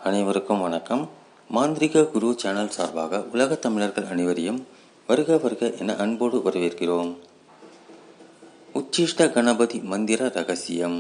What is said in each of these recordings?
அனைவருக்கும் வணக்கம் மாந்திரிக குரு சேனல் சார்பாக உலக தமிழர்கள் அனைவரையும் வருக வருக என அன்போடு வரவேற்கிறோம் உச்சிஷ்ட கணபதி மந்திர ரகசியம்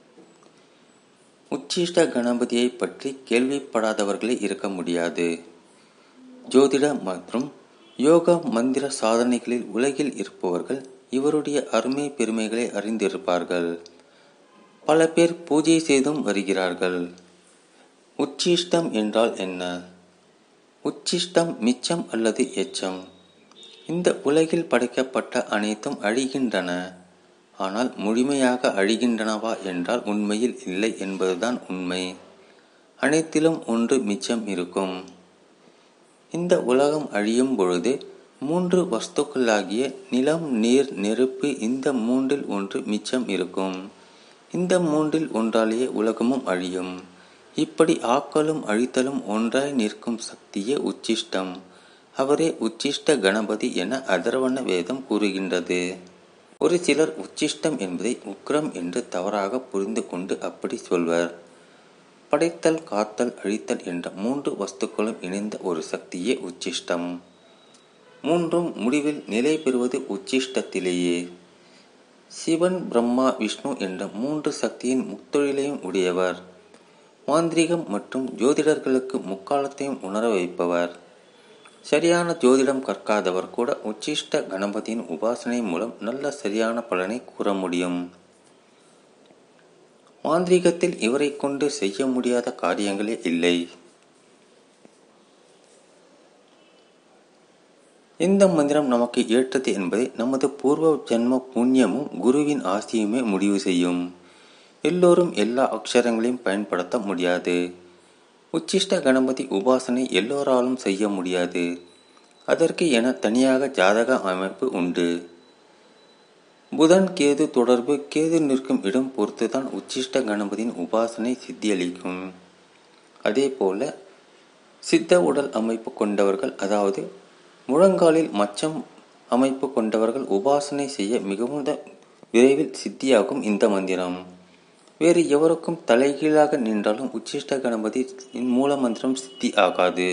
உச்சிஷ்ட கணபதியை பற்றி கேள்விப்படாதவர்களே இருக்க முடியாது ஜோதிட மற்றும் யோக மந்திர சாதனைகளில் உலகில் இருப்பவர்கள் இவருடைய அருமை பெருமைகளை அறிந்திருப்பார்கள் பல பேர் பூஜை செய்தும் வருகிறார்கள் உச்சிஷ்டம் என்றால் என்ன உச்சிஷ்டம் மிச்சம் அல்லது எச்சம் இந்த உலகில் படைக்கப்பட்ட அனைத்தும் அழிகின்றன ஆனால் முழுமையாக அழிகின்றனவா என்றால் உண்மையில் இல்லை என்பதுதான் உண்மை அனைத்திலும் ஒன்று மிச்சம் இருக்கும் இந்த உலகம் அழியும் பொழுது மூன்று வஸ்துக்களாகிய நிலம் நீர் நெருப்பு இந்த மூன்றில் ஒன்று மிச்சம் இருக்கும் இந்த மூன்றில் ஒன்றாலேயே உலகமும் அழியும் இப்படி ஆக்கலும் அழித்தலும் ஒன்றாய் நிற்கும் சக்தியே உச்சிஷ்டம் அவரே உச்சிஷ்ட கணபதி என அதர்வண வேதம் கூறுகின்றது ஒரு சிலர் உச்சிஷ்டம் என்பதை உக்ரம் என்று தவறாக புரிந்து கொண்டு அப்படி சொல்வர் படைத்தல் காத்தல் அழித்தல் என்ற மூன்று வஸ்துக்களும் இணைந்த ஒரு சக்தியே உச்சிஷ்டம் மூன்றும் முடிவில் நிலை பெறுவது உச்சிஷ்டத்திலேயே சிவன் பிரம்மா விஷ்ணு என்ற மூன்று சக்தியின் முத்தொழிலையும் உடையவர் மாந்திரிகம் மற்றும் ஜோதிடர்களுக்கு முக்காலத்தையும் உணர வைப்பவர் சரியான ஜோதிடம் கற்காதவர் கூட உச்சிஷ்ட கணபதியின் உபாசனை மூலம் நல்ல சரியான பலனை கூற முடியும் மாந்திரிகத்தில் இவரை கொண்டு செய்ய முடியாத காரியங்களே இல்லை இந்த மந்திரம் நமக்கு ஏற்றது என்பதை நமது பூர்வ ஜென்ம புண்ணியமும் குருவின் ஆசியுமே முடிவு செய்யும் எல்லோரும் எல்லா அக்ஷரங்களையும் பயன்படுத்த முடியாது உச்சிஷ்ட கணபதி உபாசனை எல்லோராலும் செய்ய முடியாது அதற்கு என தனியாக ஜாதக அமைப்பு உண்டு புதன் கேது தொடர்பு கேது நிற்கும் இடம் பொறுத்துதான் உச்சிஷ்ட கணபதியின் உபாசனை சித்தியளிக்கும் அதே போல சித்த உடல் அமைப்பு கொண்டவர்கள் அதாவது முழங்காலில் மச்சம் அமைப்பு கொண்டவர்கள் உபாசனை செய்ய மிகவும் விரைவில் சித்தியாகும் இந்த மந்திரம் வேறு எவருக்கும் தலைகீழாக நின்றாலும் உச்சிஷ்ட கணபதி மூல மந்திரம் சித்தி ஆகாது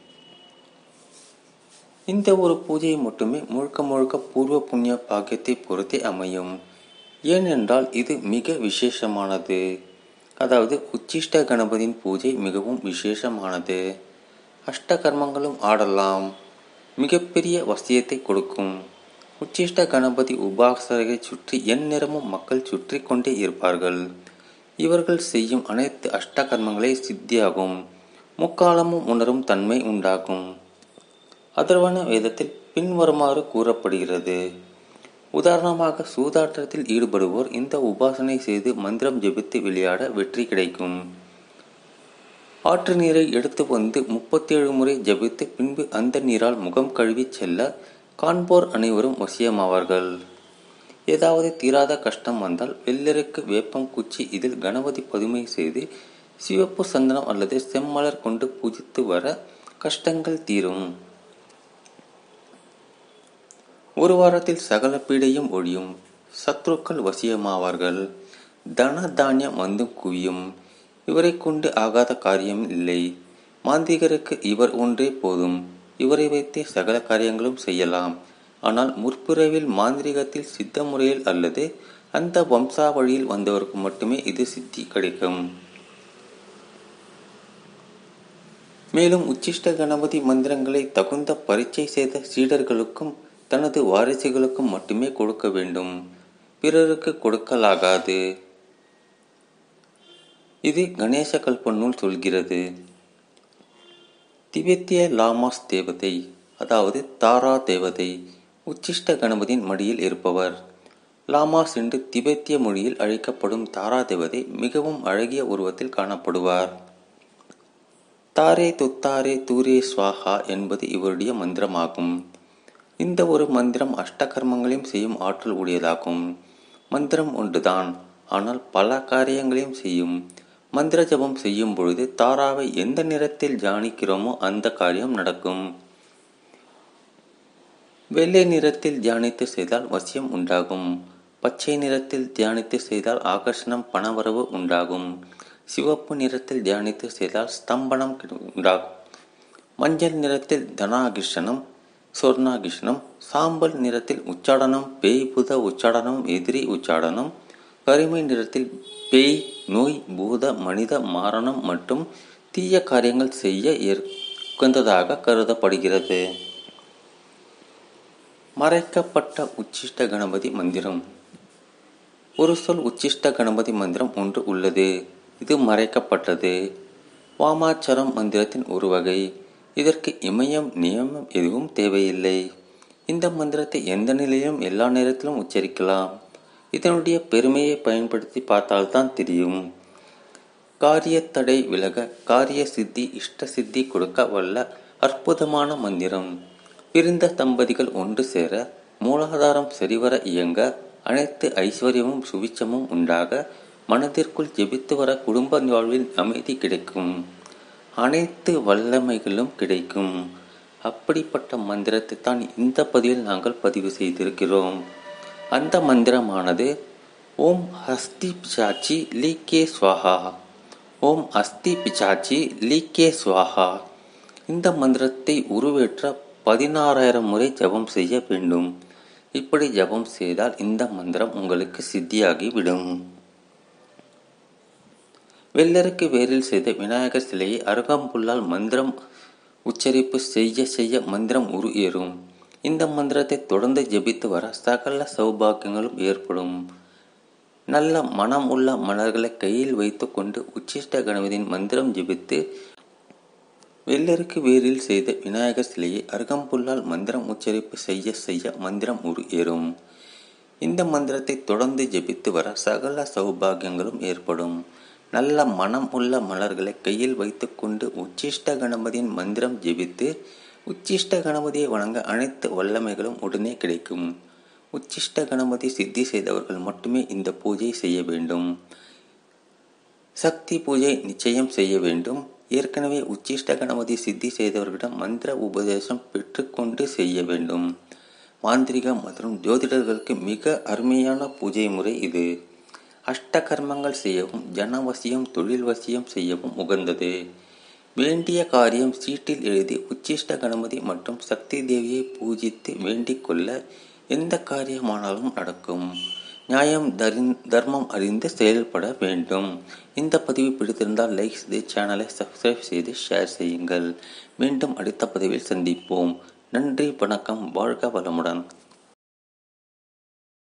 இந்த ஒரு பூஜையை மட்டுமே முழுக்க முழுக்க பூர்வ புண்ணிய பாக்கியத்தை பொறுத்தே அமையும் ஏனென்றால் இது மிக விசேஷமானது அதாவது உச்சிஷ்ட கணபதியின் பூஜை மிகவும் விசேஷமானது அஷ்ட கர்மங்களும் ஆடலாம் மிகப்பெரிய வசியத்தை கொடுக்கும் உச்சிஷ்ட கணபதி உபாசகரை சுற்றி எந்நேரமும் மக்கள் சுற்றி கொண்டே இருப்பார்கள் இவர்கள் செய்யும் அனைத்து அஷ்ட கர்மங்களே சித்தியாகும் முக்காலமும் உணரும் தன்மை உண்டாகும் அதர்வன வேதத்தில் பின்வருமாறு கூறப்படுகிறது உதாரணமாக சூதாட்டத்தில் ஈடுபடுவோர் இந்த உபாசனை செய்து மந்திரம் ஜெபித்து விளையாட வெற்றி கிடைக்கும் ஆற்று நீரை எடுத்து வந்து முப்பத்தேழு முறை ஜபித்து பின்பு அந்த நீரால் முகம் கழுவி செல்ல காண்போர் அனைவரும் வசியமாவார்கள் ஏதாவது தீராத கஷ்டம் வந்தால் வெள்ளருக்கு வேப்பம் குச்சி இதில் கணபதி பதுமை செய்து சிவப்பு சந்தனம் அல்லது செம்மலர் கொண்டு பூஜித்து வர கஷ்டங்கள் தீரும் ஒரு வாரத்தில் சகல பீடையும் ஒழியும் சத்ருக்கள் வசியமாவார்கள் தன தானியம் வந்து குவியும் இவரை கொண்டு ஆகாத காரியம் இல்லை மாந்திரிகருக்கு இவர் ஒன்றே போதும் இவரை வைத்தே சகல காரியங்களும் செய்யலாம் ஆனால் முற்பிறவில் மாந்திரிகத்தில் சித்த முறையில் அல்லது அந்த வம்சாவழியில் வந்தவருக்கு மட்டுமே இது சித்தி கிடைக்கும் மேலும் உச்சிஷ்ட கணபதி மந்திரங்களை தகுந்த பரீட்சை செய்த சீடர்களுக்கும் தனது வாரிசுகளுக்கும் மட்டுமே கொடுக்க வேண்டும் பிறருக்கு கொடுக்கலாகாது இது கணேச கல்பநூல் சொல்கிறது திபெத்திய லாமாஸ் தேவதை அதாவது தாரா தேவதை உச்சிஷ்ட கணபதியின் மடியில் இருப்பவர் லாமாஸ் என்று திபெத்திய மொழியில் அழைக்கப்படும் தாரா தேவதை மிகவும் அழகிய உருவத்தில் காணப்படுவார் தாரே துத்தாரே தூரே ஸ்வாஹா என்பது இவருடைய மந்திரமாகும் இந்த ஒரு மந்திரம் அஷ்டகர்மங்களையும் செய்யும் ஆற்றல் உடையதாகும் மந்திரம் ஒன்றுதான் ஆனால் பல காரியங்களையும் செய்யும் மந்திர ஜபம் செய்யும் பொழுது தாராவை எந்த நிறத்தில் தியானிக்கிறோமோ அந்த காரியம் நடக்கும் வெள்ளை நிறத்தில் தியானித்து செய்தால் வசியம் உண்டாகும் பச்சை நிறத்தில் தியானித்து செய்தால் ஆகர்ஷணம் பணவரவு உண்டாகும் சிவப்பு நிறத்தில் தியானித்து செய்தால் ஸ்தம்பனம் உண்டாகும் மஞ்சள் நிறத்தில் தனாகிருஷ்ணம் சொர்ணாகிருஷ்ணம் சாம்பல் நிறத்தில் உச்சாடனம் பேய் புத உச்சாடனம் எதிரி உச்சாடனம் கரிமை நிறத்தில் பேய் நோய் பூத மனித மாரணம் மற்றும் தீய காரியங்கள் செய்ய உகந்ததாக கருதப்படுகிறது மறைக்கப்பட்ட உச்சிஷ்ட கணபதி மந்திரம் ஒரு சொல் உச்சிஷ்ட கணபதி மந்திரம் ஒன்று உள்ளது இது மறைக்கப்பட்டது வாமாச்சரம் மந்திரத்தின் ஒரு வகை இதற்கு இமயம் நியமம் எதுவும் தேவையில்லை இந்த மந்திரத்தை எந்த நிலையிலும் எல்லா நேரத்திலும் உச்சரிக்கலாம் இதனுடைய பெருமையை பயன்படுத்தி பார்த்தால்தான் தெரியும் காரிய தடை விலக காரிய சித்தி இஷ்ட சித்தி கொடுக்க வல்ல அற்புதமான மந்திரம் பிரிந்த தம்பதிகள் ஒன்று சேர மூலாதாரம் சரிவர இயங்க அனைத்து ஐஸ்வர்யமும் சுவிச்சமும் உண்டாக மனதிற்குள் ஜெபித்து வர குடும்ப வாழ்வில் அமைதி கிடைக்கும் அனைத்து வல்லமைகளும் கிடைக்கும் அப்படிப்பட்ட மந்திரத்தை தான் இந்த பதிவில் நாங்கள் பதிவு செய்திருக்கிறோம் அந்த மந்திரமானது ஓம் ஹஸ்தி பிசாச்சி லீக்கே ஸ்வாஹா ஓம் அஸ்தி பிசாச்சி லீக்கே ஸ்வாஹா இந்த மந்திரத்தை உருவேற்ற பதினாறாயிரம் முறை ஜபம் செய்ய வேண்டும் இப்படி ஜபம் செய்தால் இந்த மந்திரம் உங்களுக்கு சித்தியாகி விடும் வெள்ளருக்கு வேரில் செய்த விநாயகர் சிலையை அருகம்புல்லால் மந்திரம் உச்சரிப்பு செய்ய செய்ய மந்திரம் உரு ஏறும் இந்த மந்திரத்தை தொடர்ந்து ஜெபித்து வர சகல சௌபாகியங்களும் ஏற்படும் நல்ல மனம் உள்ள மலர்களை கையில் வைத்து கொண்டு உச்சிஷ்ட கணபதியின் மந்திரம் ஜெபித்து வெள்ளருக்கு வேரில் செய்த விநாயகர் சிலையை அருகம்புல்லால் மந்திரம் உச்சரிப்பு செய்ய செய்ய மந்திரம் உரு ஏறும் இந்த மந்திரத்தை தொடர்ந்து ஜெபித்து வர சகல சௌபாகியங்களும் ஏற்படும் நல்ல மனம் உள்ள மலர்களை கையில் வைத்துக்கொண்டு உச்சிஷ்ட கணபதியின் மந்திரம் ஜெபித்து உச்சிஷ்ட கணபதியை வணங்க அனைத்து வல்லமைகளும் உடனே கிடைக்கும் உச்சிஷ்ட கணபதி சித்தி செய்தவர்கள் மட்டுமே இந்த பூஜை செய்ய வேண்டும் சக்தி பூஜை நிச்சயம் செய்ய வேண்டும் ஏற்கனவே உச்சிஷ்ட கணபதி சித்தி செய்தவர்களிடம் மந்திர உபதேசம் பெற்றுக்கொண்டு செய்ய வேண்டும் மாந்திரிகம் மற்றும் ஜோதிடர்களுக்கு மிக அருமையான பூஜை முறை இது அஷ்ட கர்மங்கள் செய்யவும் ஜனவசியம் தொழில் வசியம் செய்யவும் உகந்தது வேண்டிய காரியம் சீட்டில் எழுதி உச்சிஷ்ட கணபதி மற்றும் சக்தி தேவியை பூஜித்து வேண்டிக் கொள்ள எந்த காரியமானாலும் நடக்கும் நியாயம் தர்மம் அறிந்து செயல்பட வேண்டும் இந்த பதிவு பிடித்திருந்தால் லைக் செய்து சேனலை சப்ஸ்கிரைப் செய்து ஷேர் செய்யுங்கள் மீண்டும் அடுத்த பதிவில் சந்திப்போம் நன்றி வணக்கம் வாழ்க வளமுடன்